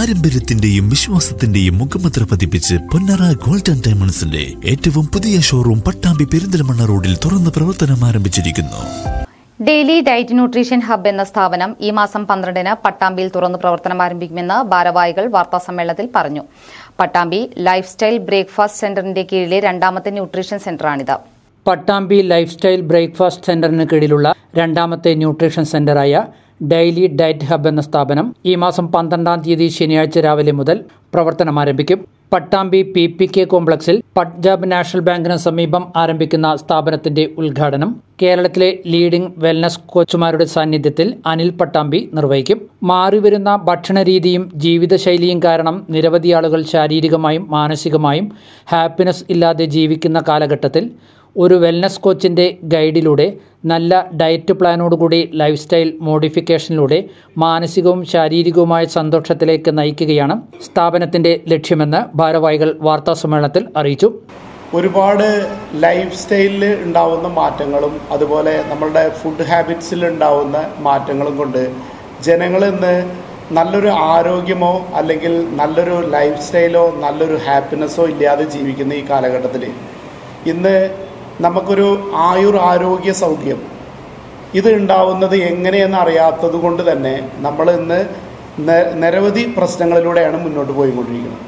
പാരമ്പര്യത്തിന്റെയും വിശ്വാസത്തിന്റെയും മുഖമുദ്ര പതിപ്പിച്ച് പൊന്നറ ഗോൾഡ് ആൻഡ് ഡയമണ്ട്സിന്റെ ഏറ്റവും പുതിയ ഷോറൂം പട്ടാമ്പി പെരിന്തൽമണ്ണ റോഡിൽ തുറന്ന് പ്രവർത്തനം ആരംഭിച്ചിരിക്കുന്നു ഡെയിലി ഡയറ്റ് ന്യൂട്രീഷൻ ഹബ് എന്ന സ്ഥാപനം ഈ മാസം പന്ത്രണ്ടിന് പട്ടാമ്പിയിൽ തുറന്ന് പ്രവർത്തനം ആരംഭിക്കുമെന്ന് ഭാരവാഹികൾ വാർത്താസമ്മേളനത്തിൽ പറഞ്ഞു പട്ടാമ്പി ലൈഫ് സ്റ്റൈൽ ബ്രേക്ക്ഫാസ്റ്റ് സെന്ററിന്റെ കീഴിലെ രണ്ടാമത്തെ ന്യൂട്രീഷൻ സെന്ററാണിത് പട്ടാമ്പി ലൈഫ് സ്റ്റൈൽ ബ്രേക്ക്ഫാസ്റ്റ് സെന്ററിന് കീഴിലുള്ള രണ്ടാമത്തെ ന്യൂട്രീഷൻ സെന്ററായ ഡെയിലി ഡയറ്റ് ഹബ് എന്ന സ്ഥാപനം ഈ മാസം പന്ത്രണ്ടാം തീയതി ശനിയാഴ്ച രാവിലെ മുതൽ പ്രവർത്തനം ആരംഭിക്കും പട്ടാമ്പി പി പി കെ കോംപ്ലക്സിൽ പഞ്ചാബ് നാഷണൽ ബാങ്കിന് സമീപം ആരംഭിക്കുന്ന സ്ഥാപനത്തിന്റെ ഉദ്ഘാടനം കേരളത്തിലെ ലീഡിംഗ് വെൽനസ് കോച്ചുമാരുടെ സാന്നിധ്യത്തിൽ അനിൽ പട്ടാമ്പി നിർവഹിക്കും മാറിവരുന്ന ഭക്ഷണരീതിയും ജീവിതശൈലിയും കാരണം നിരവധി ആളുകൾ ശാരീരികമായും മാനസികമായും ഹാപ്പിനെസ് ഇല്ലാതെ ജീവിക്കുന്ന കാലഘട്ടത്തിൽ ഒരു വെൽനസ് കോച്ചിൻ്റെ ഗൈഡിലൂടെ നല്ല ഡയറ്റ് പ്ലാനോടുകൂടി ലൈഫ് സ്റ്റൈൽ മോഡിഫിക്കേഷനിലൂടെ മാനസികവും ശാരീരികവുമായ സന്തോഷത്തിലേക്ക് നയിക്കുകയാണ് സ്ഥാപനത്തിൻ്റെ ലക്ഷ്യമെന്ന് ഭാരവാഹികൾ വാർത്താസമ്മേളനത്തിൽ അറിയിച്ചു ഒരുപാട് ലൈഫ് സ്റ്റൈലിൽ ഉണ്ടാവുന്ന മാറ്റങ്ങളും അതുപോലെ നമ്മളുടെ ഫുഡ് ഹാബിറ്റ്സിൽ ഉണ്ടാവുന്ന മാറ്റങ്ങളും കൊണ്ട് ജനങ്ങൾ ഇന്ന് നല്ലൊരു ആരോഗ്യമോ അല്ലെങ്കിൽ നല്ലൊരു ലൈഫ് സ്റ്റൈലോ നല്ലൊരു ഹാപ്പിനെസ്സോ ഇല്ലാതെ ജീവിക്കുന്ന ഈ കാലഘട്ടത്തിൽ ഇന്ന് നമുക്കൊരു ആയുർ ആരോഗ്യ സൗഖ്യം ഇത് ഉണ്ടാവുന്നത് എങ്ങനെയെന്ന് അറിയാത്തത് കൊണ്ട് തന്നെ നമ്മൾ ഇന്ന് ന- നിരവധി പ്രശ്നങ്ങളിലൂടെയാണ് മുന്നോട്ട് പോയിക്കൊണ്ടിരിക്കുന്നത്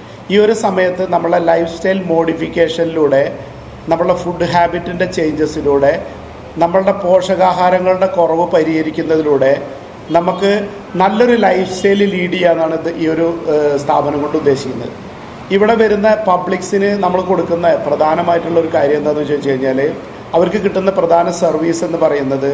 ഈ ഒരു സമയത്ത് നമ്മളെ ലൈഫ് സ്റ്റൈൽ മോഡിഫിക്കേഷനിലൂടെ നമ്മളുടെ ഫുഡ് ഹാബിറ്റിൻ്റെ ചേഞ്ചസിലൂടെ നമ്മളുടെ പോഷകാഹാരങ്ങളുടെ കുറവ് പരിഹരിക്കുന്നതിലൂടെ നമുക്ക് നല്ലൊരു ലൈഫ് സ്റ്റൈൽ ലീഡ് ചെയ്യാന്നാണ് ഇത് ഈ ഒരു ഏഹ്, സ്ഥാപനം കൊണ്ട് ഉദ്ദേശിക്കുന്നത് ഇവിടെ വരുന്ന പബ്ലിക്സിന് നമ്മൾ കൊടുക്കുന്ന പ്രധാനമായിട്ടുള്ള ഒരു കാര്യം എന്താണെന്ന് ചോദിച്ചു കഴിഞ്ഞാൽ അവർക്ക് കിട്ടുന്ന പ്രധാന സർവീസ് എന്ന് പറയുന്നത്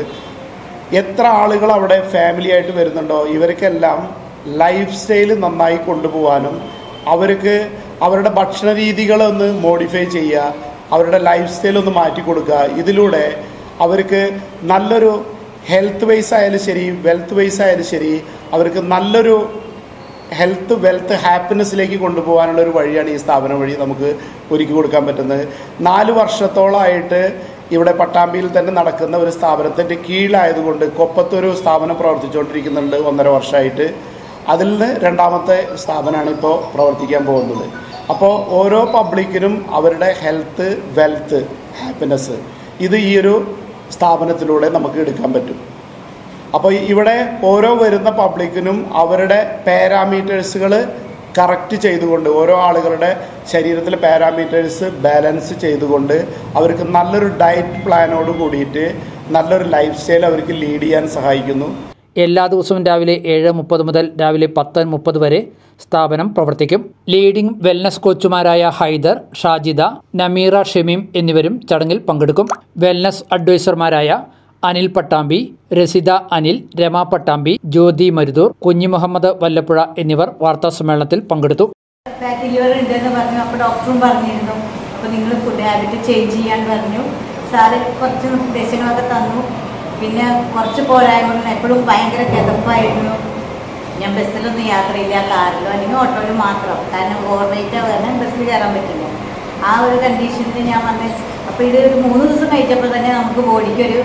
എത്ര ആളുകൾ അവിടെ ഫാമിലി ആയിട്ട് വരുന്നുണ്ടോ ഇവർക്കെല്ലാം ലൈഫ് സ്റ്റൈൽ നന്നായി കൊണ്ടുപോകാനും അവർക്ക് അവരുടെ ഭക്ഷണ രീതികളൊന്ന് മോഡിഫൈ ചെയ്യുക അവരുടെ ലൈഫ് സ്റ്റൈൽ ഒന്ന് മാറ്റി കൊടുക്കുക ഇതിലൂടെ അവർക്ക് നല്ലൊരു ഹെൽത്ത് വൈസ് ആയാലും ശരി വെൽത്ത് വൈസ് ആയാലും ശരി അവർക്ക് നല്ലൊരു ഹെൽത്ത് വെൽത്ത് ഹാപ്പിനെസ്സിലേക്ക് കൊണ്ടുപോകാനുള്ള ഒരു വഴിയാണ് ഈ സ്ഥാപനം വഴി നമുക്ക് ഒരുക്കി കൊടുക്കാൻ പറ്റുന്നത് നാല് വർഷത്തോളമായിട്ട് ഇവിടെ പട്ടാമ്പിയിൽ തന്നെ നടക്കുന്ന ഒരു സ്ഥാപനത്തിൻ്റെ കീഴിലായതുകൊണ്ട് കൊപ്പത്തൊരു സ്ഥാപനം പ്രവർത്തിച്ചുകൊണ്ടിരിക്കുന്നുണ്ട് ഒന്നര വർഷമായിട്ട് അതിൽ നിന്ന് രണ്ടാമത്തെ സ്ഥാപനമാണ് ഇപ്പോൾ പ്രവർത്തിക്കാൻ പോകുന്നത് അപ്പോൾ ഓരോ പബ്ലിക്കിനും അവരുടെ ഹെൽത്ത് വെൽത്ത് ഹാപ്പിനെസ് ഇത് ഈ ഒരു സ്ഥാപനത്തിലൂടെ നമുക്ക് എടുക്കാൻ പറ്റും അപ്പോൾ ഇവിടെ ഓരോ വരുന്ന പബ്ലിക്കിനും അവരുടെ പാരാമീറ്റേഴ്സുകൾ കറക്റ്റ് ചെയ്തുകൊണ്ട് ഓരോ ആളുകളുടെ ശരീരത്തിലെ പാരാമീറ്റേഴ്സ് ബാലൻസ് ചെയ്തുകൊണ്ട് അവർക്ക് നല്ലൊരു ഡയറ്റ് പ്ലാനോട് കൂടിയിട്ട് നല്ലൊരു ലൈഫ് സ്റ്റൈൽ അവർക്ക് ലീഡ് ചെയ്യാൻ സഹായിക്കുന്നു എല്ലാ ദിവസവും രാവിലെ ഏഴ് മുപ്പത് മുതൽ രാവിലെ പത്ത് മുപ്പത് വരെ സ്ഥാപനം പ്രവർത്തിക്കും ലീഡിംഗ് വെൽനസ് കോച്ചുമാരായ ഹൈദർ ഷാജിദ നമീറ ഷമീം എന്നിവരും ചടങ്ങിൽ പങ്കെടുക്കും വെൽനസ് അഡ്വൈസർമാരായ അനിൽ പട്ടാമ്പി രസിത അനിൽ രമ പട്ടാമ്പി ജ്യോതി മരുതൂർ കുഞ്ഞി മുഹമ്മദ് വല്ലപ്പുഴ എന്നിവർ വാർത്താസമ്മേളനത്തിൽ പങ്കെടുത്തു ഫാറ്റി ലിവർ ഉണ്ടെന്ന് പറഞ്ഞു അപ്പോൾ ഡോക്ടറും പറഞ്ഞിരുന്നു അപ്പോൾ നിങ്ങൾ ഫുഡ് ഹാബിറ്റ് ചേഞ്ച് ചെയ്യാൻ പറഞ്ഞു സാറ് കുറച്ച് നിർദ്ദേശങ്ങളൊക്കെ തന്നു പിന്നെ കുറച്ച് പോരായ്മകൾ എപ്പോഴും ഭയങ്കര കിതപ്പായിരുന്നു ഞാൻ ബസ്സിലൊന്നും യാത്രയില്ല കാറിലോ അല്ലെങ്കിൽ ഓട്ടോയിലും മാത്രം കാരണം ഓവർ വെയിറ്റ് കാരണം ബസ്സിൽ കയറാൻ പറ്റില്ല ആ ഒരു കണ്ടീഷനിൽ ഞാൻ വന്ന് അപ്പോൾ ഇത് ഒരു മൂന്ന് ദിവസം കഴിച്ചപ്പോൾ തന്നെ നമുക്ക് ബോഡിക്ക് ഒരു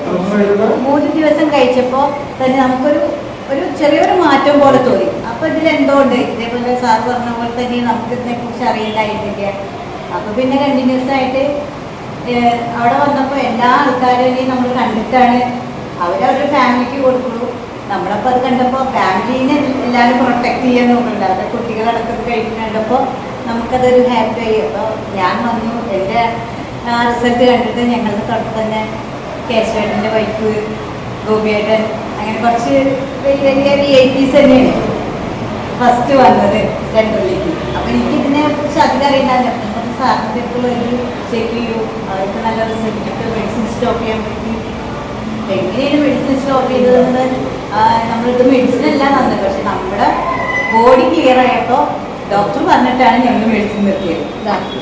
മൂന്ന് ദിവസം കഴിച്ചപ്പോൾ തന്നെ നമുക്കൊരു ഒരു ചെറിയൊരു മാറ്റം പോലെ തോന്നി അപ്പോൾ ഇതിൽ എന്തോ ഉണ്ട് ഇതേപോലെ സാർ പറഞ്ഞ പോലെ തന്നെ നമുക്ക് ഇതിനെക്കുറിച്ച് അറിയില്ലായിരുന്നില്ല അപ്പോൾ പിന്നെ കണ്ടിന്യൂസ് ആയിട്ട് ഏഹ്, അവിടെ വന്നപ്പോൾ എല്ലാ ആൾക്കാരെയും നമ്മൾ കണ്ടിട്ടാണ് അവരവരുടെ ഫാമിലിക്ക് കൊടുക്കുള്ളൂ നമ്മളപ്പോൾ അത് കണ്ടപ്പോൾ ഫാമിലീനെ എല്ലാവരും പ്രൊട്ടക്ട് ചെയ്യാൻ നോക്കുന്നുണ്ട് അവരുടെ കുട്ടികളടക്കം കഴിക്കുന്ന കണ്ടപ്പോൾ നമുക്കതൊരു ഹാപ്പി ആയി അപ്പോൾ ഞാൻ വന്നു എൻ്റെ ആ റിസൾട്ട് കണ്ടിട്ട് ഞങ്ങളുടെ തൊട്ട് തന്നെ കേശവേട്ടൻ്റെ വൈഫ് ഗോപിയേട്ടൻ അങ്ങനെ കുറച്ച് വലിയ വലിയ വി ഐ പീസ് തന്നെയാണ് ഫസ്റ്റ് വന്നത് സെൻട്രലിലേക്ക് അപ്പോൾ എനിക്ക് ഇതിനെ കുറിച്ച് അധികം അറിയില്ല നമുക്ക് സാറിൻ്റെ അടുത്തുള്ള ഒരു ചെക്ക് ചെയ്യൂ അവർക്ക് നല്ല റിസൾട്ട് കിട്ടും മെഡിസിൻ സ്റ്റോപ്പ് ചെയ്യാൻ പറ്റി അപ്പോൾ എങ്ങനെയാണ് മെഡിസിൻ സ്റ്റോപ്പ് ചെയ്തതെന്ന് ആ, നമ്മളിത് മെഡിസിൻ അല്ല തന്നത് പക്ഷെ നമ്മുടെ ബോഡി ക്ലിയർ ആയപ്പോൾ ഡോക്ടർ പറഞ്ഞിട്ടാണ് ഞങ്ങൾ മെഡിസിൻ നിർത്തിയത്